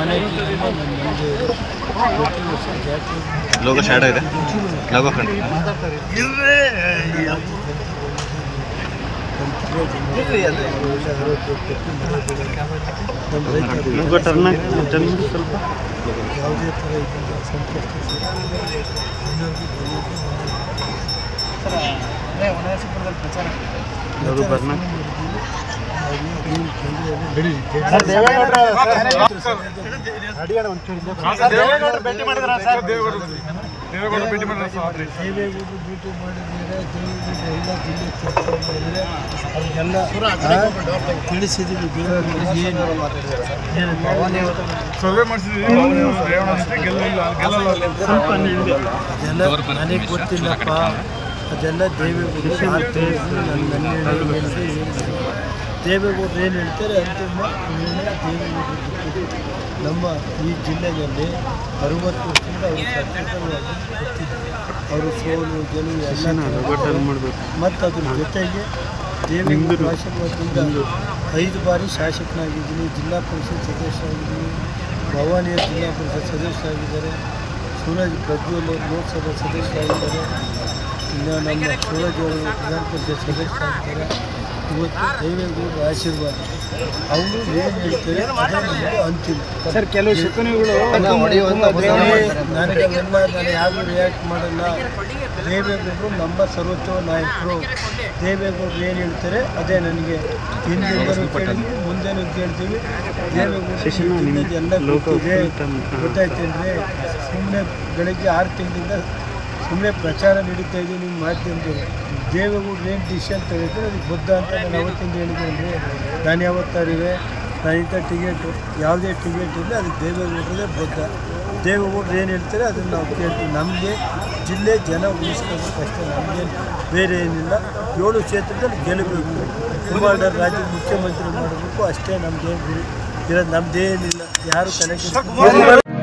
Logo shadow ಇದೆ logo ಕಂಡು logo turn turn ಸ್ವಲ್ಪ ಯಾವುದೇ ಥರ ಇದರಿಂದ ಸಂಕಷ್ಟ ಲೋಗೋ ಬರ್ನ ದೇವೇಗೌಡ ಭೇಟಿ ಮಾಡಿದ್ರೆ ದೇವೇಗೌಡರು ಭೇಟಿ ಮಾಡಿದ್ದಾರೆ ದೇವೇಗೌಡರು ಎಲ್ಲ ಜಿಲ್ಲೆ ಚರ್ಚೆ ಮಾಡಿದರೆ ಅವ್ರಿಗೆಲ್ಲ ತಿಳಿಸಿದ್ದೀವಿ ದೇವೇಗೌಡರಿಗೆ ಏನು ಸರ್ವೆ ಮಾಡಿಸಿದ್ವಿ ರೇವಣ್ಣ ಅಷ್ಟೇ ಗೆಲ್ಲಿಲ್ಲ ಗೆಲ್ಲಲ್ಲ ಅದೆಲ್ಲ ನನಗೆ ಗೊತ್ತಿಲ್ಲಪ್ಪ ಅದೆಲ್ಲ ದೇವೇಗೌಡರು ನನ್ನ ನನ್ನ ಹೇಳಿಕೆ ಹೇಳಿದ್ದಾರೆ. ದೇವೇಗೌಡರು ಏನು ಹೇಳ್ತಾರೆ ಅಂತಿಮ ನಿರ್ಣಯ ದೇವೇಗೌಡರು ಬಿಟ್ಟಿದ್ದು. ನಮ್ಮ ಈ ಜಿಲ್ಲೆಯಲ್ಲಿ ಅರುವತ್ತು ವರ್ಷದಿಂದ ಅವರು ಸತತವಾಗಿ ಗೊತ್ತಿದ್ದಾರೆ ಅವರು ಸೋಲು ಗೆಲುವು ಎಲ್ಲ ಲೋಗೋ ಟರ್ನ್ ಮಾಡಬೇಕು ಮತ್ತು ಅದ್ರ ಜೊತೆಗೆ ದೇವೇಗೌಡರ ಆಶೀರ್ವಾದದಿಂದ ಐದು ಬಾರಿ ಶಾಸಕನಾಗಿದ್ದೀನಿ ಜಿಲ್ಲಾ ಪರಿಷತ್ ಸದಸ್ಯರಾಗಿದ್ದೀನಿ ಭವಾನಿಯ ಜಿಲ್ಲಾ ಪರಿಷತ್ ಸದಸ್ಯರಾಗಿದ್ದಾರೆ ಸೂರಜ್ ಪ್ರಜ್ವಲ್ ಅವರು ಲೋಕಸಭಾ ಸದಸ್ಯರಾಗಿದ್ದಾರೆ ಇನ್ನು ನಮ್ಮ ಸೂರಜ್ ಅವರು ವಿಧಾನ ಪರಿಷತ್ ಸದಸ್ಯರಾಗಿದ್ದಾರೆ ಇವತ್ತು ದೇವೇಗೌಡರ ಆಶೀರ್ವಾದ ಅವರು ಏನು ಹೇಳ್ತಾರೆ ಅದೇ ನಮಗೆ ಅಂತಿಮ ಸರ್ ಕೆಲವು ಶಕುನಿಗಳು ನನಗೆ ಅವೆಲ್ಲ ನಾನು ಯಾರು ರಿಯಾಕ್ಟ್ ಮಾಡಲ್ಲ ದೇವೇಗೌಡರು ನಮ್ಮ ಸರ್ವೋತ್ತಮ ನಾಯಕರು ದೇವೇಗೌಡರು ಏನು ಹೇಳ್ತಾರೆ ಅದೇ ನನಗೆ ಹಿಂದಿಂದಲೂ ಕೇಳಿದ್ವಿ ಮುಂದೆನೂ ಕೇಳ್ತೀವಿ ದೇವೇಗೌಡರು ಎಲ್ಲ ಗೊತ್ತಿದೆ ಗೊತ್ತಾಯ್ತೇನ್ರಿ ಸುಮ್ಮನೆ ಬೆಳಗ್ಗೆ ಆರು ತಿಂಗಳಿಂದ ಸುಮ್ಮನೆ ಪ್ರಚಾರ ನಡೀತಾ ಇದೆ ನಿಮ್ಮ ಮಾಧ್ಯಮದವರು ದೇವೇಗೌಡರು ಏನು ಡಿಸಿಷನ್ ತಗೋತಾರೆ ಅದಕ್ಕೆ ಬದ್ಧ ಅಂತ ನಾನು ಅವತ್ತಿಂದ ಹೇಳಿದ್ದೇನೆ ನಾನು ಯಾವತ್ತಾರಿವೆ ನಾನು ಇಂಥ ಟಿಕೆಟು ಯಾವುದೇ ಟಿಕೆಟ್ ಇಲ್ಲ ಅದಕ್ಕೆ ದೇವೇಗೌಡರದೇ ಬದ್ಧ ದೇವೇಗೌಡರು ಏನು ಹೇಳ್ತಾರೆ ಅದನ್ನು ನಾವು ಕೇಳ್ತೀವಿ ನಮಗೆ ಜಿಲ್ಲೆ ಜನ ಉಳಿಸ್ಕೋಬೇಕು ಅಷ್ಟೇ ನಮಗೇನು ಬೇರೆ ಏನಿಲ್ಲ ಏಳು ಕ್ಷೇತ್ರದಲ್ಲಿ ಗೆಲ್ಲಬೇಕು ಕುಮಾರಣ್ಣ ರಾಜ್ಯದ ಮುಖ್ಯಮಂತ್ರಿ ಮಾಡಬೇಕು ಅಷ್ಟೇ ನಮಗೇನು ಗುರಿ ಇರೋದು ನಮ್ಮದೇನಿಲ್ಲ ಯಾರು ತಲೆ ಕೆಡಿಸ್ಕೊಂಡು